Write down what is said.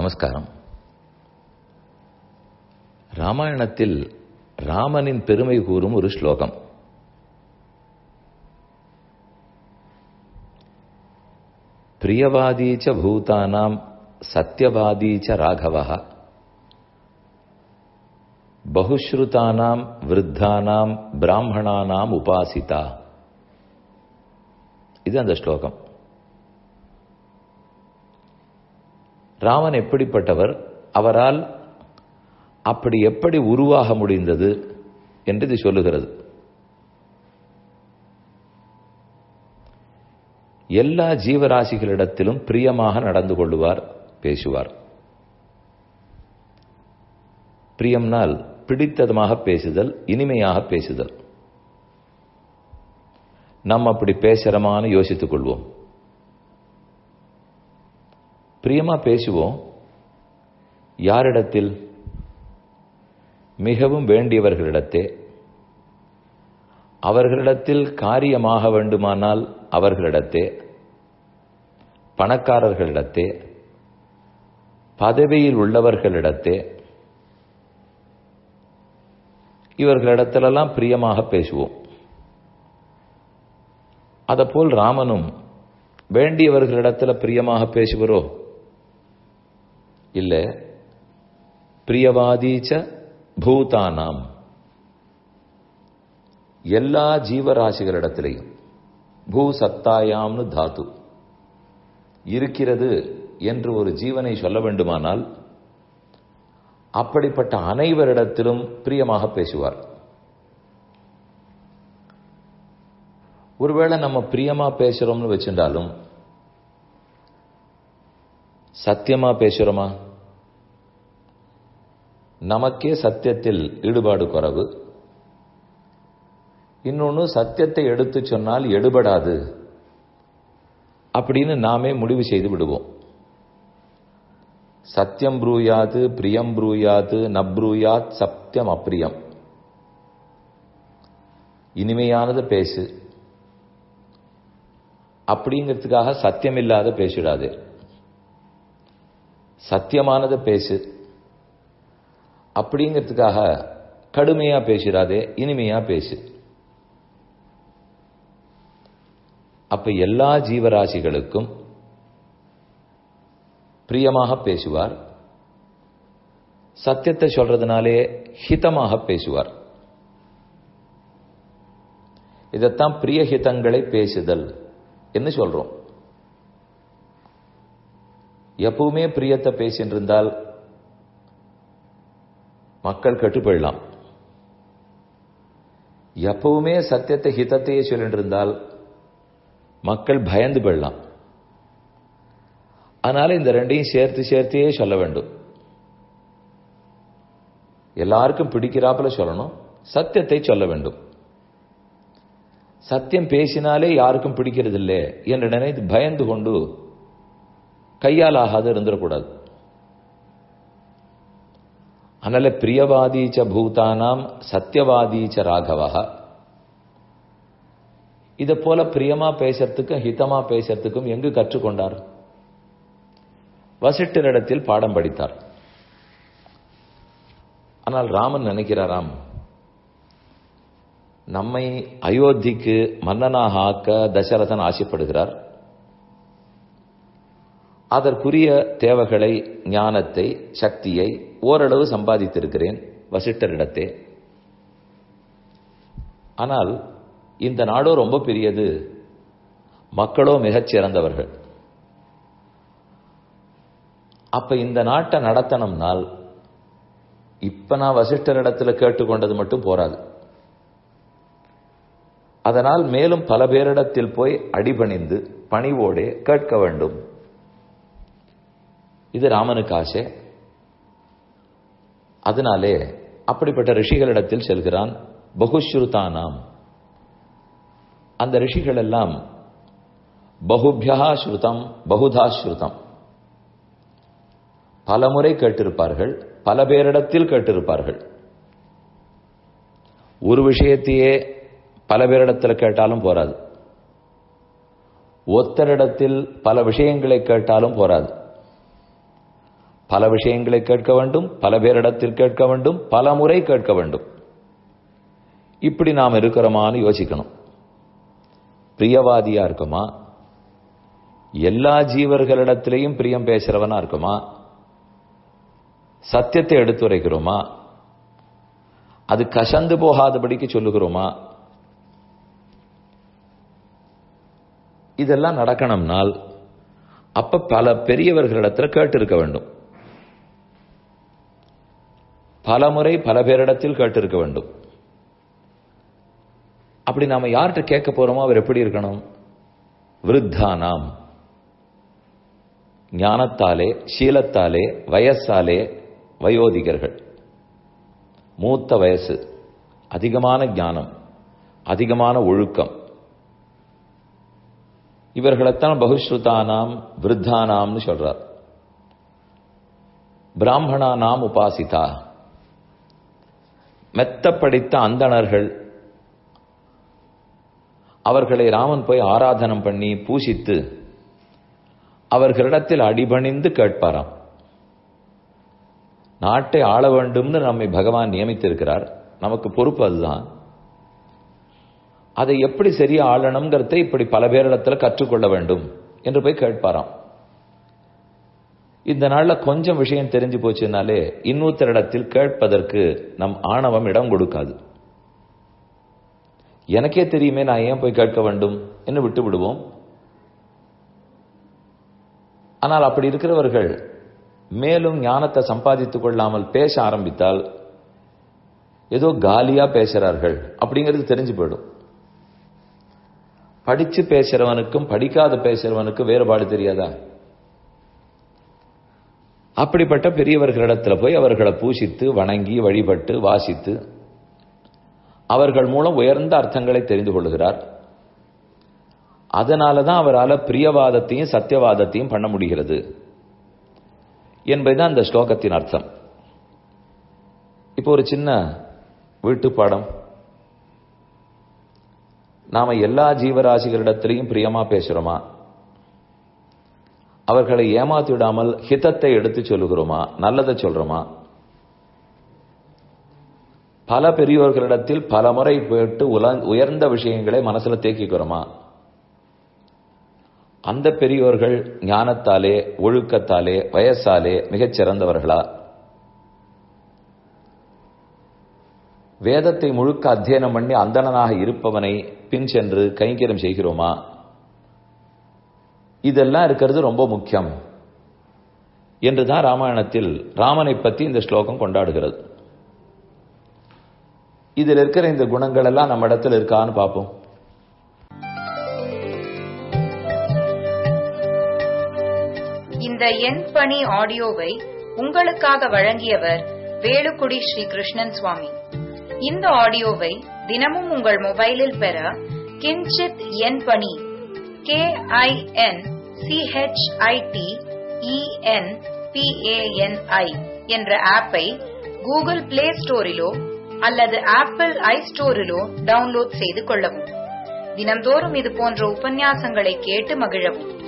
நமஸ்காரம் ராமாயணத்தில் ராமனின் பெருமை கூறும் ஒரு ஸ்லோகம் பிரியவாதீச்ச பூதானாம் சத்யவாதீச்ச ராகவः பகுஸ்ருதானாம் விருத்தானாம் பிராமணானாம் உபாசிதா இது அந்த ஸ்லோகம் ராமன் எப்படிப்பட்டவர் அவரால் அப்படி எப்படி உருவாக முடிந்தது என்று இது சொல்லுகிறது எல்லா ஜீவராசிகளிடத்திலும் பிரியமாக நடந்து கொள்ளுவார் பேசுவார் பிரியம்னால் பிடித்ததமாக பேசுதல் இனிமையாக பேசுதல் நாம் அப்படி பேசுறமான யோசித்துக் கொள்வோம் பிரியமா பேசுவோம் யாரிடத்தில் மிகவும் வேண்டியவர்களிடத்தே அவர்களிடத்தில் காரியமாக வேண்டுமானால் அவர்களிடத்தே பணக்காரர்களிடத்தே பதவியில் உள்ளவர்களிடத்தே இவர்களிடத்திலெல்லாம் பிரியமாக பேசுவோம் அதப்போல் ராமனும் வேண்டியவர்களிடத்தில் பிரியமாக பேசுவரோ இல்ல பிரியவாதீச்ச பூதானாம் எல்லா ஜீவராசிகளிடத்திலையும் பூ சத்தாயாம்னு தாத்து இருக்கிறது என்று ஒரு ஜீவனை சொல்ல வேண்டுமானால் அப்படிப்பட்ட அனைவரிடத்திலும் பிரியமாக பேசுவார் ஒருவேளை நம்ம பிரியமா பேசுறோம்னு வச்சிருந்தாலும் சத்தியமா பேசுறோமா நமக்கே சத்தியத்தில் ஈடுபாடு குறைவு இன்னொன்னு சத்தியத்தை எடுத்து சொன்னால் எடுபடாது அப்படின்னு நாமே முடிவு செய்து விடுவோம் சத்தியம் ப்ரூயாது பிரியம் ப்ரூயாது நப்ரூயாத் சத்தியம் அப்பிரியம் இனிமையானது பேசு அப்படிங்கிறதுக்காக சத்தியம் இல்லாத பேசிடாதே சத்தியமானதை பேசு அப்படிங்கிறதுக்காக கடுமையா பேசிடாதே இனிமையா பேசு அப்ப எல்லா ஜீவராசிகளுக்கும் பிரியமாக பேசுவார் சத்தியத்தை சொல்றதுனாலே ஹிதமாக பேசுவார் இதைத்தான் பிரியஹிதங்களை பேசுதல் என்று சொல்றோம் எப்பவுமே பிரியத்தை பேசின்னு இருந்தால் மக்கள் கட்டுப்படலாம் எப்பவுமே சத்தியத்தை ஹிதத்தையே சொல்லிட்டு இருந்தால் மக்கள் பயந்து போயிடலாம் அதனால இந்த ரெண்டையும் சேர்த்து சேர்த்தே சொல்ல வேண்டும் எல்லாருக்கும் பிடிக்கிறாப்புல சொல்லணும் சத்தியத்தை சொல்ல வேண்டும் சத்தியம் பேசினாலே யாருக்கும் பிடிக்கிறது இல்லை என்று நினைத்து பயந்து கொண்டு கையால் ஆகாது இருந்துடக்கூடாது அதனால பிரியவாதீச்ச பூதானாம் சத்தியவாதீச்ச ராகவா இதை போல பிரியமா பேசுறதுக்கும் ஹிதமா பேசுறதுக்கும் எங்கு கற்றுக்கொண்டார் வசிட்டரிடத்தில் பாடம் படித்தார் ஆனால் ராமன் நினைக்கிறாராம் நம்மை அயோத்திக்கு மன்னனாக ஆக்க தசரதன் ஆசைப்படுகிறார் அதற்குரிய தேவைகளை ஞானத்தை சக்தியை ஓரளவு சம்பாதித்திருக்கிறேன் வசிட்டரிடத்தே ஆனால் இந்த நாடோ ரொம்ப பெரியது மக்களோ மிகச் சிறந்தவர்கள் அப்ப இந்த நாட்டை நடத்தணும்னால் இப்ப நான் வசிஷ்டரிடத்துல கேட்டுக்கொண்டது மட்டும் போராது அதனால் மேலும் பல பேரிடத்தில் போய் அடிபணிந்து பணிவோடே கேட்க வேண்டும் இது ராமனுக்கு ஆசை அதனாலே அப்படிப்பட்ட ரிஷிகளிடத்தில் செல்கிறான் பகுஸ்ருதானாம் அந்த ரிஷிகள் எல்லாம் பகுபியா ஸ்ருதம் பகுதா ஸ்ருதம் பல முறை கேட்டிருப்பார்கள் பல பேரிடத்தில் கேட்டிருப்பார்கள் ஒரு விஷயத்தையே பல பேரிடத்தில் கேட்டாலும் போராது ஒத்தரிடத்தில் பல விஷயங்களை கேட்டாலும் போராது பல விஷயங்களை கேட்க வேண்டும் பல பேரிடத்தில் கேட்க வேண்டும் பல முறை கேட்க வேண்டும் இப்படி நாம் இருக்கிறோமான்னு யோசிக்கணும் பிரியவாதியா இருக்குமா எல்லா ஜீவர்களிடத்திலையும் பிரியம் பேசுறவனா இருக்குமா சத்தியத்தை எடுத்துரைக்கிறோமா அது கசந்து போகாதபடிக்கு சொல்லுகிறோமா இதெல்லாம் நடக்கணும்னால் அப்ப பல பெரியவர்களிடத்துல கேட்டு இருக்க வேண்டும் பல முறை பல பேரிடத்தில் கேட்டு இருக்க வேண்டும் அப்படி நாம யார்கிட்ட கேட்க போறோமோ அவர் எப்படி இருக்கணும் விருத்தானாம் ஞானத்தாலே சீலத்தாலே வயசாலே வயோதிகர்கள் மூத்த வயசு அதிகமான ஞானம் அதிகமான ஒழுக்கம் இவர்களைத்தான் பகுஸ்ருதானாம் விருத்தானாம்னு சொல்றார் பிராமணானாம் உபாசிதா மெத்த படித்த அந்தணர்கள் அவர்களை ராமன் போய் ஆராதனம் பண்ணி பூசித்து அவர்களிடத்தில் அடிபணிந்து கேட்பாராம் நாட்டை ஆள வேண்டும்னு நம்மை பகவான் நியமித்திருக்கிறார் நமக்கு பொறுப்பு அதுதான் அதை எப்படி சரியா ஆளணுங்கிறத இப்படி பல பேரிடத்துல கற்றுக்கொள்ள வேண்டும் என்று போய் கேட்பாராம் இந்த நாள்ல கொஞ்சம் விஷயம் தெரிஞ்சு போச்சுனாலே இன்னொருத்தரிடத்தில் கேட்பதற்கு நம் ஆணவம் இடம் கொடுக்காது எனக்கே தெரியுமே நான் ஏன் போய் கேட்க வேண்டும் என்று விட்டு விடுவோம் ஆனால் அப்படி இருக்கிறவர்கள் மேலும் ஞானத்தை சம்பாதித்துக் கொள்ளாமல் பேச ஆரம்பித்தால் ஏதோ காலியா பேசுறார்கள் அப்படிங்கிறது தெரிஞ்சு போயிடும் படிச்சு பேசுறவனுக்கும் படிக்காத பேசுறவனுக்கும் வேறுபாடு தெரியாதா அப்படிப்பட்ட பெரியவர்களிடத்துல போய் அவர்களை பூசித்து வணங்கி வழிபட்டு வாசித்து அவர்கள் மூலம் உயர்ந்த அர்த்தங்களை தெரிந்து கொள்கிறார் அதனால தான் அவரால் பிரியவாதத்தையும் சத்தியவாதத்தையும் பண்ண முடிகிறது என்பதுதான் அந்த ஸ்லோகத்தின் அர்த்தம் இப்போ ஒரு சின்ன வீட்டு பாடம் நாம எல்லா ஜீவராசிகளிடத்திலையும் பிரியமா பேசுறோமா அவர்களை ஏமாத்தி விடாமல் ஹிதத்தை எடுத்து சொல்லுகிறோமா நல்லதை சொல்றோமா பல பெரியோர்களிடத்தில் பல முறை போயிட்டு உயர்ந்த விஷயங்களை மனசுல தேக்கிக்கிறோமா அந்த பெரியோர்கள் ஞானத்தாலே ஒழுக்கத்தாலே வயசாலே மிகச் சிறந்தவர்களா வேதத்தை முழுக்க அத்தியனம் பண்ணி அந்தணனாக இருப்பவனை பின் சென்று கைங்கரியம் செய்கிறோமா இதெல்லாம் இருக்கிறது ரொம்ப முக்கியம் என்றுதான் ராமாயணத்தில் ராமனை பற்றி இந்த ஸ்லோகம் கொண்டாடுகிறது இதில் இருக்கிற இந்த குணங்கள் எல்லாம் நம்ம இடத்துல இருக்கான்னு பார்ப்போம் இந்த எண் பணி ஆடியோவை உங்களுக்காக வழங்கியவர் வேலுக்குடி ஸ்ரீ கிருஷ்ணன் சுவாமி இந்த ஆடியோவை தினமும் உங்கள் மொபைலில் பெற கிஞ்சித் எண் பணி கே ஐ என் சிஹெச்ஐடி இஎன் பிஏஎன்ஐ என்ற ஆப்பை கூகுள் பிளே ஸ்டோரிலோ அல்லது ஆப்பிள் ஐ ஸ்டோரிலோ டவுன்லோட் செய்து கொள்ளவும் தினம்தோறும் இது போன்ற உபன்யாசங்களை கேட்டு மகிழவும்